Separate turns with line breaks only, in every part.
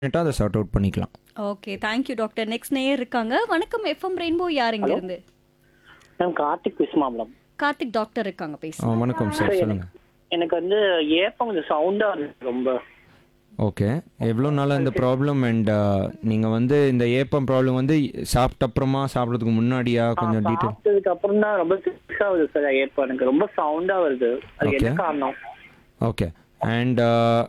டெஃபினட்டாக அதை sort out பண்ணிக்கலாம்
ஓகே தேங்க்யூ டாக்டர் நெக்ஸ்ட் நேயர் இருக்காங்க வணக்கம் எஃப்எம் ரெயின்போ யார் இங்க இருந்து
மேம் கார்த்திக் விஸ்மாமலம்
கார்த்திக் டாக்டர் இருக்காங்க
ஆ,
பேசுங்க
வணக்கம் சார் சொல்லுங்கள்
எனக்கு வந்து ஏப்பம் கொஞ்சம் சவுண்டா இருக்கு ரொம்ப
ஓகே எவ்வளோ நாளாக இந்த ப்ராப்ளம் அண்ட் நீங்கள் வந்து இந்த ஏப்பம் ப்ராப்ளம் வந்து சாப்பிட்ட அப்புறமா சாப்பிட்றதுக்கு முன்னாடியா கொஞ்சம் டீட்டெயில்
சாப்பிட்டதுக்கு அப்புறம் தான் ரொம்ப சிக்ஸ் ஆகுது சார் ஏப்பம் எனக்கு ரொம்ப சவுண்டா வருது அது என்ன
Okay.
காரணம்
ஓகே அண்ட்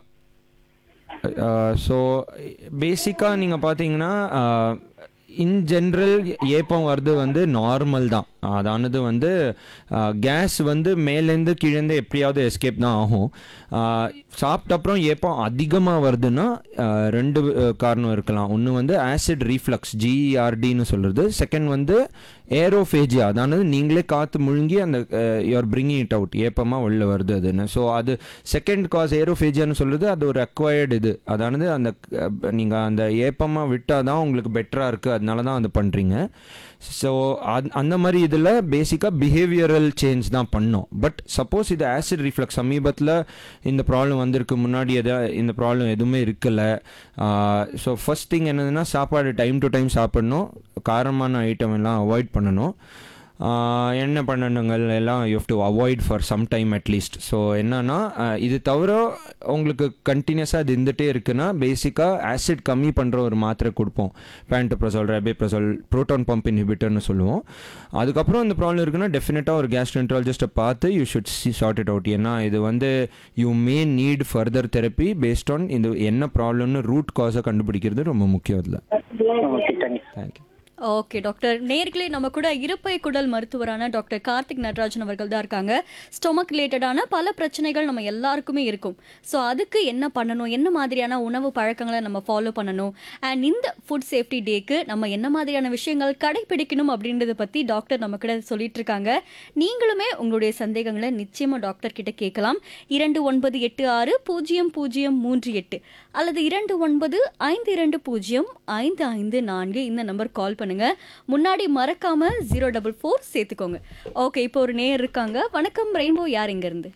ஸோ பேசிக்காக நீங்கள் பார்த்தீங்கன்னா இன் ஜென்ரல் ஏப்பம் வர்றது வந்து நார்மல் தான் அதானது வந்து கேஸ் வந்து மேலேருந்து கீழேருந்து எப்படியாவது எஸ்கேப் தான் ஆகும் ஆஹ், சாப்பிட்ட அப்புறம் ஏப்பம் அதிகமாக வருதுன்னா ஆஹ், ரெண்டு அஹ், காரணம் இருக்கலாம் ஒன்று வந்து ஆசிட் ரீஃப்ளக்ஸ் ஜிஆர்டின்னு சொல்கிறது செகண்ட் வந்து ஏரோஃபேஜியா அதானது நீங்களே காற்று முழுங்கி அந்த யூஆர் பிரிங்கிங் இட் அவுட் ஏப்பமாக வெளில வருது அதுன்னு ஸோ அது செகண்ட் காஸ் ஏரோஃபேஜியான்னு சொல்கிறது அது ஒரு அக்வயர்டு இது அதானது அந்த நீங்கள் அந்த ஏப்பமாக விட்டால் தான் உங்களுக்கு பெட்டராக இருக்குது அதனால தான் அது பண்ணுறீங்க ஸோ அந்த மாதிரி இதில் பேசிக்காக பிஹேவியரல் சேஞ்ச் தான் பண்ணோம் பட் சப்போஸ் இது ஆசிட் ரிஃப்ளக்ஸ் சமீபத்தில் இந்த ப்ராப்ளம் வந்திருக்கு முன்னாடி எதா இந்த ப்ராப்ளம் எதுவுமே இருக்கலை ஸோ ஃபர்ஸ்ட் திங் என்னதுன்னா சாப்பாடு டைம் டு டைம் சாப்பிடணும் காரமான ஐட்டம் எல்லாம் அவாய்ட் பண்ணணும் ஆஹ் என்ன பண்ணணுங்கள் எல்லாம் you have to avoid for some time at least so என்னன்னா ஆஹ் இது தவிர உங்களுக்கு கண்டினியூஸாக அது இருந்துகிட்டே இருக்குன்னா பேசிக்காக ஆசிட் கம்மி பண்ணுற ஒரு மாத்திரை கொடுப்போம் பேண்டப்ரசோல் ரெபேப்ரசோல் ப்ரோட்டான் பம்ப் இன்ஹிபிட்டர்னு சொல்லுவோம் அதுக்கப்புறம் இந்த ப்ராப்ளம் இருக்குன்னா டெஃபினட்டாக ஒரு கேஸ்ட்ரென்ட்ராலஜிஸ்ட்டை பார்த்து you should see sort it out ஏன்னா இது வந்து you may need further therapy based on இந்த என்ன ப்ராப்ளம்னு ரூட் காஸை கண்டுபிடிக்கிறது ரொம்ப முக்கியம் இதில்
okay thanks
thank you
okay doctor நேர்களே நம்ம கூட இருப்பை குடல் மருத்துவரான டாக்டர் கார்த்திக் நடராஜன் அவர்கள் தான் இருக்காங்க ஸ்டொமக் ரிலேட்டடான பல பிரச்சனைகள் நம்ம எல்லாருக்குமே இருக்கும் ஸோ அதுக்கு என்ன பண்ணணும் என்ன மாதிரியான உணவு பழக்கங்களை நம்ம ஃபாலோ பண்ணணும் அண்ட் இந்த ஃபுட் சேஃப்டி டேக்கு நம்ம என்ன மாதிரியான விஷயங்கள் கடைபிடிக்கணும் அப்படின்றத பற்றி டாக்டர் நம்ம கூட சொல்லிட்டு இருக்காங்க நீங்களுமே உங்களுடைய சந்தேகங்களை நிச்சயமா டாக்டர் கிட்ட கேட்கலாம் இரண்டு ஒன்பது எட்டு ஆறு பூஜ்ஜியம் பூஜ்ஜியம் மூன்று எட்டு அல்லது இரண்டு ஒன்பது ஐந்து இரண்டு பூஜ்ஜியம் ஐந்து ஐந்து நான்கு இந்த நம்பர் கால் பண்ணுங்க முன்னாடி மறக்காம ஜீரோ டபுள் ஃபோர் சேர்த்துக்கோங்க ஓகே இப்போ ஒரு நேயர் இருக்காங்க வணக்கம் ரெயின்போ யார் இங்க இருந்து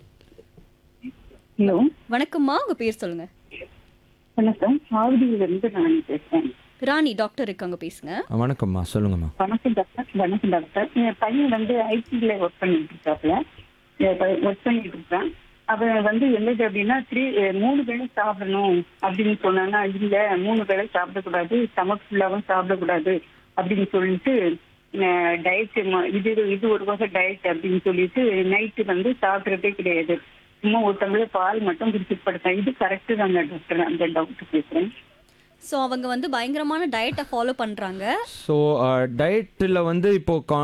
ஹலோ
வணக்கம்மா உங்க பேர் சொல்லுங்க
வணக்கம் ஆவடியிலிருந்து நான் பேசுறேன்
ராணி டாக்டர் இருக்காங்க பேசுங்க
வணக்கம்மா சொல்லுங்கம்மா
வணக்கம் டாக்டர் வணக்கம் டாக்டர் என் பையன் வந்து ஐடில ஒர்க் பண்ணிட்டு இருக்காப்ல ஒர்க் பண்ணிட்டு இருக்கான் அவன் வந்து என்னது அப்படின்னா த்ரீ மூணு வேளை சாப்பிடணும் அப்படின்னு சொன்னான்னா இல்ல மூணு வேளை சாப்பிடக்கூடாது ஸ்டமக் ஃபுல்லாவும் சாப்பிடக்கூடாது அப்படின்னு சொல்லிட்டு டயட் இது இது ஒரு வகை டயட் அப்படின்னு சொல்லிட்டு நைட்டு வந்து சாப்பிட்றதே கிடையாது சும்மா ஒரு டம்ளர் பால் மட்டும் குடிச்சிட்டு படுத்தேன் இது கரெக்டு தாங்க டாக்டர் அந்த டவுட் பேசுறேன்
ஸோ அவங்க வந்து பயங்கரமான டயட்டை ஃபாலோ பண்றாங்க
ஸோ டயட்டில் வந்து இப்போது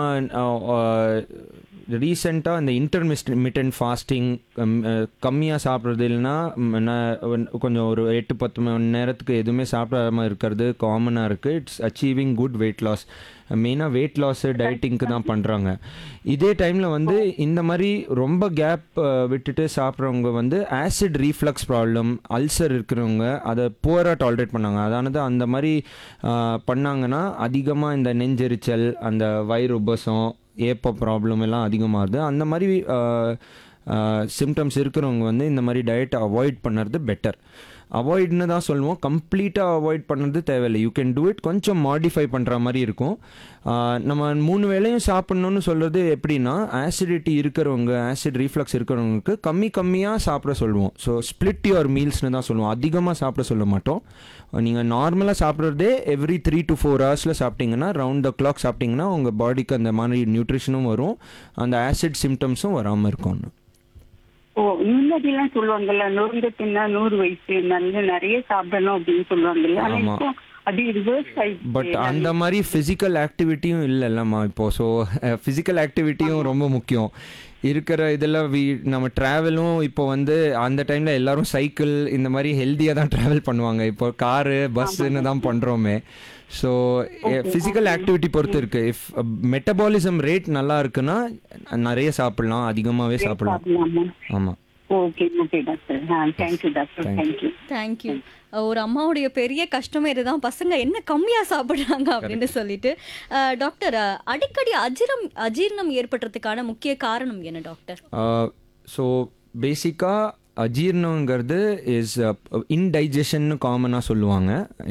ரீசெண்டாக இந்த இன்டர்மிஸ்மிட்டன் ஃபாஸ்டிங் கம்மியாக சாப்பிட்றது இல்லைன்னா ம், நான் கொஞ்சம் ஒரு எட்டு பத்து மணி நேரத்துக்கு எதுவுமே சாப்பிடாம இருக்கிறது காமனாக இருக்குது it's achieving good weight loss மெயினாக வெயிட் லாஸு டயட்டிங்க்கு தான் பண்ணுறாங்க இதே டைமில் வந்து இந்த மாதிரி ரொம்ப கேப் விட்டுட்டு சாப்பிட்றவங்க வந்து ஆசிட் ரீஃப்ளக்ஸ் ப்ராப்ளம் அல்சர் இருக்கிறவங்க அதை புவராக டாலரேட் பண்ணாங்க அதானது அந்த மாதிரி அஹ், பண்ணாங்கன்னா அதிகமாக இந்த நெஞ்செரிச்சல் அந்த வயிறு உபசம் ஏப்ப ப்ராப்ளம் எல்லாம் அதிகமாகுது அந்த மாதிரி சிம்டம்ஸ் இருக்கிறவங்க வந்து இந்த மாதிரி டயட்டை அவாய்ட் பண்ணுறது பெட்டர் அவாய்ட்னு தான் சொல்லுவோம் கம்ப்ளீட்டாக அவாய்ட் பண்ணுறது தேவையில்லை யூ கேன் டூ இட் கொஞ்சம் மாடிஃபை பண்ணுற மாதிரி இருக்கும் ஆஹ் நம்ம மூணு வேளையும் சாப்பிட்ணுன்னு சொல்கிறது எப்படின்னா ஆசிடிட்டி இருக்கிறவங்க ஆசிட் ரீஃப்ளக்ஸ் இருக்கிறவங்களுக்கு கம்மி கம்மியாக சாப்பிட சொல்லுவோம் ஸோ ஸ்ப்ளிட் யுவர் மீல்ஸ்னு தான் சொல்லுவோம் அதிகமாக சாப்பிட சொல்ல மாட்டோம் நீங்கள் நார்மலாக சாப்பிட்றதே எவ்ரி த்ரீ டு ஃபோர் ஹவர்ஸில் சாப்பிட்டீங்கன்னா ரவுண்ட் த கிளாக் சாப்பிட்டீங்கன்னா உங்கள் பாடிக்கு அந்த மாதிரி நியூட்ரிஷனும் வரும் அந்த ஆசிட் சிம்டம்ஸும் வராமல் இருக்கும்னு
ஓ முன்னாடி எல்லாம் சொல்லுவாங்கல்ல நூறு தின்னா நூறு வயசு நல்ல நிறைய சாப்பிடணும் அப்படின்னு சொல்லுவாங்கல்ல ஆனா
ஆமா.
இப்போ அது ரிவர்ஸ்
பட் அந்த மாதிரி ஃபிசிக்கல் ஆக்டிவிட்டியும் இல்லைல்லம்மா இப்போ ஸோ ஃபிசிக்கல் ஆக்டிவிட்டியும் ரொம்ப முக்கியம் இருக்கிற இதில் வி நம்ம ட்ராவலும் இப்போ வந்து அந்த டைமில் எல்லாரும் சைக்கிள் இந்த மாதிரி ஹெல்த்தியாக தான் ட்ராவல் பண்ணுவாங்க இப்போ காரு பஸ்ஸுன்னு தான் பண்ணுறோமே ஸோ ஃபிசிக்கல் ஆக்டிவிட்டி பொறுத்து இருக்கு இஃப் மெட்டபாலிசம் ரேட் நல்லா இருக்குன்னா நிறைய சாப்பிடலாம் அதிகமாகவே சாப்பிடலாம்
சாப்பிடலாமா
ஆமாம்
okay okay doctor thank you doctor thank you
thank you ஒரு அம்மாவுடைய பெரிய கஷ்டமே இதுதான் பசங்க என்ன கம்மியா சாப்பிடுறாங்க அப்படின்னு சொல்லிட்டு அஹ், டாக்டர் அஹ், அடிக்கடி அஜீரம் அஜீரணம் ஏற்படுறதுக்கான முக்கிய காரணம் என்ன டாக்டர்
ஸோ பேசிக்காக அஜீர்ணங்கிறது இஸ் இன்டைஜஷன்னு காமனாக சொல்லுவாங்க